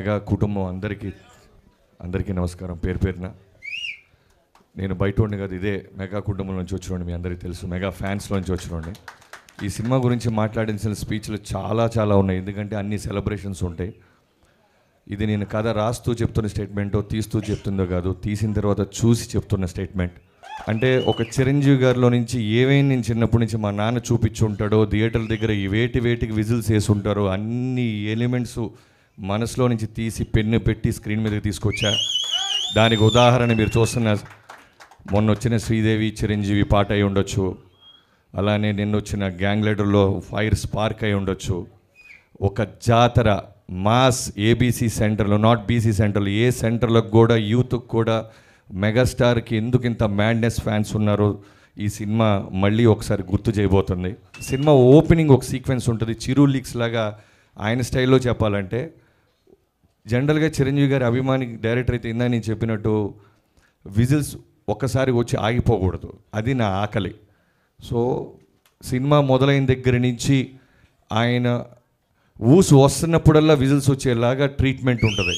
mega కుటుంబం అందరికీ అందరికీ నమస్కారం పేరు పేరున నేను బయట ఉండి కదా ఇదే మెగా కుటుంబం నుంచి వచ్చినండి మీ అందరికీ తెలుసు మెగా ఫ్యాన్స్ నుంచి వచ్చినండి ఈ సినిమా గురించి మాట్లాడించిన స్పీచ్లు చాలా చాలా ఉన్నాయి ఎందుకంటే అన్ని సెలబ్రేషన్స్ ఉంటాయి ఇది నేను కథ రాస్తూ చెప్తున్న స్టేట్మెంటో తీస్తూ చెప్తుందో కాదు తీసిన తర్వాత చూసి చెప్తున్న స్టేట్మెంట్ అంటే ఒక చిరంజీవి గారిలో నుంచి ఏవైనా నేను చిన్నప్పటి నుంచి మా నాన్న చూపించి ఉంటాడో థియేటర్ల దగ్గర ఈ వేటి వేటికి విజిల్స్ వేసి ఉంటారో అన్ని ఎలిమెంట్స్ మనసులో నుంచి తీసి పెన్ను పెట్టి స్క్రీన్ మీదకి తీసుకొచ్చా దానికి ఉదాహరణ మీరు చూస్తున్న మొన్న వచ్చిన శ్రీదేవి చిరంజీవి పాట అయి ఉండొచ్చు అలానే నిన్న వచ్చిన గ్యాంగ్ లీడర్లో ఫైర్ స్పార్క్ అయి ఉండొచ్చు ఒక జాతర మాస్ ఏబీసీ సెంటర్లో నాట్ బీసీ సెంటర్లో ఏ సెంటర్లకు కూడా యూత్కి కూడా మెగాస్టార్కి ఎందుకు ఇంత మ్యాడ్నెస్ ఫ్యాన్స్ ఉన్నారో ఈ సినిమా మళ్ళీ ఒకసారి గుర్తు చేయబోతుంది సినిమా ఓపెనింగ్ ఒక సీక్వెన్స్ ఉంటుంది చిరు లీక్స్ లాగా ఆయన స్టైల్లో చెప్పాలంటే జనరల్గా చిరంజీవి గారి అభిమాని డైరెక్టర్ అయితే ఇందా నేను చెప్పినట్టు విజిల్స్ ఒక్కసారి వచ్చి ఆగిపోకూడదు అది నా ఆకలి సో సినిమా మొదలైన దగ్గర నుంచి ఆయన ఊసు వస్తున్నప్పుడల్లా విజిల్స్ వచ్చేలాగా ట్రీట్మెంట్ ఉంటుంది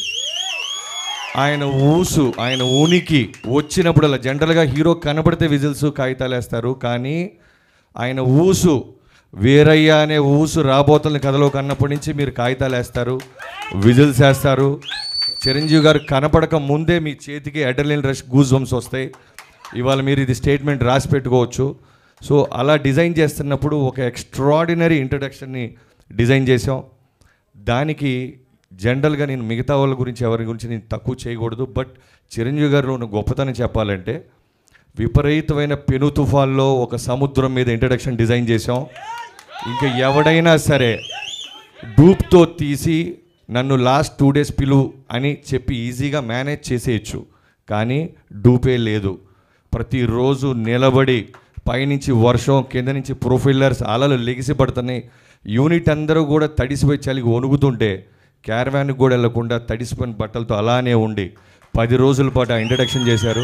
ఆయన ఊసు ఆయన ఉనికి వచ్చినప్పుడల్లా జనరల్గా హీరో కనబడితే విజిల్స్ కాగితాలు వేస్తారు కానీ ఆయన ఊసు వేరయ్య అనే ఊసు రాబోతున్న కథలో కన్నప్పటి నుంచి మీరు కాగితాలు వేస్తారు విజిల్స్ వేస్తారు చిరంజీవి గారు కనపడక ముందే మీ చేతికి అడ్రలిన్ రష్ గూజ్ వంస్ వస్తాయి ఇవాళ మీరు ఇది స్టేట్మెంట్ రాసి పెట్టుకోవచ్చు సో అలా డిజైన్ చేస్తున్నప్పుడు ఒక ఎక్స్ట్రాడినరీ ఇంట్రడక్షన్ని డిజైన్ చేసాం దానికి జనరల్గా నేను మిగతా వాళ్ళ గురించి ఎవరి గురించి నేను తక్కువ చేయకూడదు బట్ చిరంజీవి గారిలో ఉన్న గొప్పతనం చెప్పాలంటే విపరీతమైన పెను తుఫాన్లో ఒక సముద్రం మీద ఇంట్రడక్షన్ డిజైన్ చేసాం ఇంకా ఎవడైనా సరే డూప్తో తీసి నన్ను లాస్ట్ టూ డేస్ పిలు అని చెప్పి ఈజీగా మేనేజ్ చేసేయచ్చు కానీ డూపే లేదు ప్రతిరోజు నిలబడి పైనుంచి వర్షం కింద నుంచి ప్రొఫైలర్స్ అలలు లెగిసి పడుతున్నాయి యూనిట్ అందరూ కూడా తడిసిపోయి చలికి వణుకుతుంటే క్యారవాన్కి కూడా వెళ్లకుండా తడిసిపోయిన బట్టలతో అలానే ఉండి పది రోజుల పాటు ఆ ఇంట్రడక్షన్ చేశారు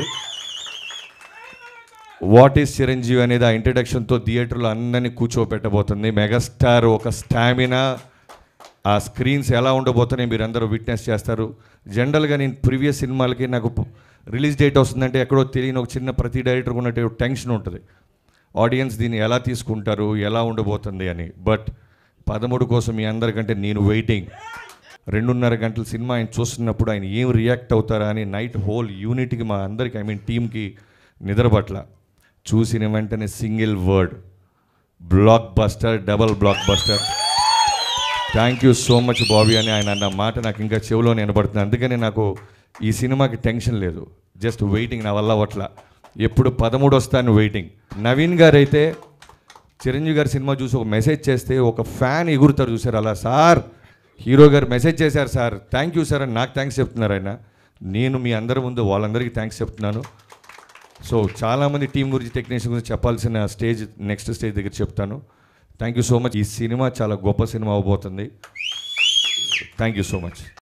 వాట్ ఈస్ చిరంజీవి అనేది ఆ ఇంట్రడక్షన్తో థియేటర్లో అందరినీ కూర్చోబెట్టబోతుంది మెగాస్టార్ ఒక స్టామినా ఆ స్క్రీన్స్ ఎలా ఉండబోతున్నాయి మీరు అందరూ విట్నెస్ చేస్తారు జనరల్గా నేను ప్రీవియస్ సినిమాలకి నాకు రిలీజ్ డేట్ వస్తుందంటే ఎక్కడో తెలియని ఒక చిన్న ప్రతి డైరెక్టర్ ఉన్నట్టు టెన్షన్ ఉంటుంది ఆడియన్స్ దీన్ని ఎలా తీసుకుంటారు ఎలా ఉండబోతుంది అని బట్ పదమూడు కోసం మీ అందరికంటే నేను వెయిటింగ్ రెండున్నర గంటల సినిమా ఆయన చూస్తున్నప్పుడు ఆయన ఏం రియాక్ట్ అవుతారా అని నైట్ హోల్ యూనిట్కి మా అందరికి ఐ మీన్ టీమ్కి నిద్రపట్ల చూసిన వెంటనే single word blockbuster double blockbuster thank you so much Bobby అని ఆయన అన్న మాట నాకు ఇంకా చెవిలో వినబడుతుంది అందుకని నాకు ఈ సినిమాకి టెన్షన్ లేదు జస్ట్ వెయిటింగ్ నా వల్ల అట్లా ఎప్పుడు పదమూడు వస్తాను వెయిటింగ్ నవీన్ గారు అయితే చిరంజీవి గారి సినిమా చూసి ఒక మెసేజ్ చేస్తే ఒక ఫ్యాన్ ఎగురుతారు చూసారు అలా సార్ హీరో గారు మెసేజ్ చేశారు సార్ థ్యాంక్ యూ సార్ అని నాకు థ్యాంక్స్ చెప్తున్నారు ఆయన నేను మీ అందరి ముందు వాళ్ళందరికీ థ్యాంక్స్ చెప్తున్నాను సో చాలామంది టీం గురించి టెక్నీషియన్ గురించి చెప్పాల్సిన స్టేజ్ నెక్స్ట్ స్టేజ్ దగ్గర చెప్తాను థ్యాంక్ యూ సో మచ్ ఈ సినిమా చాలా గొప్ప సినిమా అవబోతుంది థ్యాంక్ యూ సో మచ్